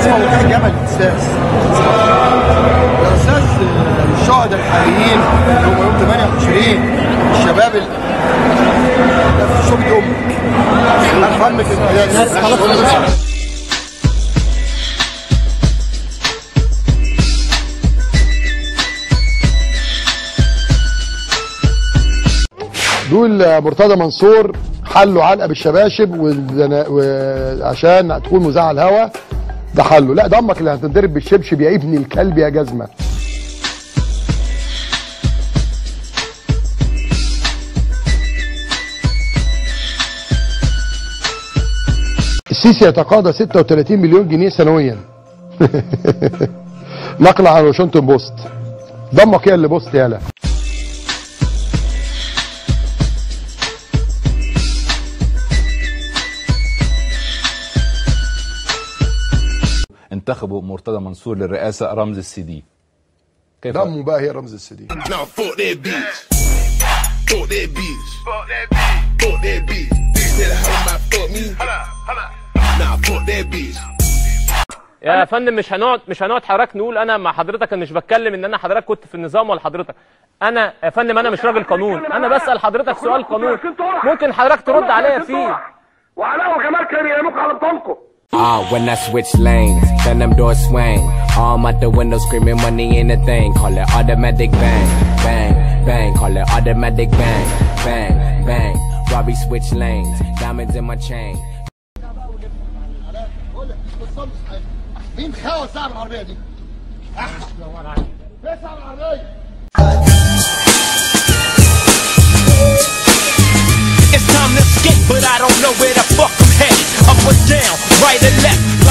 اسمه مرتاح الجبل الاساس يا استاذ آه، الشهداء الحقيقيين اللي هم يوم 28 الشباب ال... ده في شغل امك ارحمك خلاص دول مرتضى منصور حلوا علقه بالشباشب والزنا- وعشان تكون مذاعه على الهوا ده حله لا ده امك اللي هتنضرب بالشبشب يا ابني الكلب يا جزمه السيسي يتقاضى 36 مليون جنيه سنويا نقل عن واشنطن بوست ضمك يا اللي بوست يالا انتخبوا مرتضى منصور للرئاسه رمز السي دي كيف دمه بقى هي رمز السديد Now fuck that bitch. Fuck that bitch. Fuck that bitch. Fuck that bitch. Bitch that how my fuck me. Nah, fuck that bitch. يا فندم مش هنقعد مش هنقعد حضرتك نقول انا مع حضرتك انا مش بتكلم ان انا حضرتك كنت في النظام ولا حضرتك انا يا فندم انا مش راجل قانون انا بسال حضرتك سؤال قانون ممكن حضرتك ترد عليا فيه وعلاء وجمال كانوا يرموك على بطنكم Ah, when I switch lanes, then them doors swing. Arm out the window screaming money in the thing. Call it automatic bang, bang, bang. Call it automatic bang, bang, bang. Robbie switch lanes, diamonds in my chain. مين خاوة صاحب العربية دي؟ احمد فين صاحب العربية؟ It's time to skate, but I don't know where the fuck I'm headed. Up or down, right or left,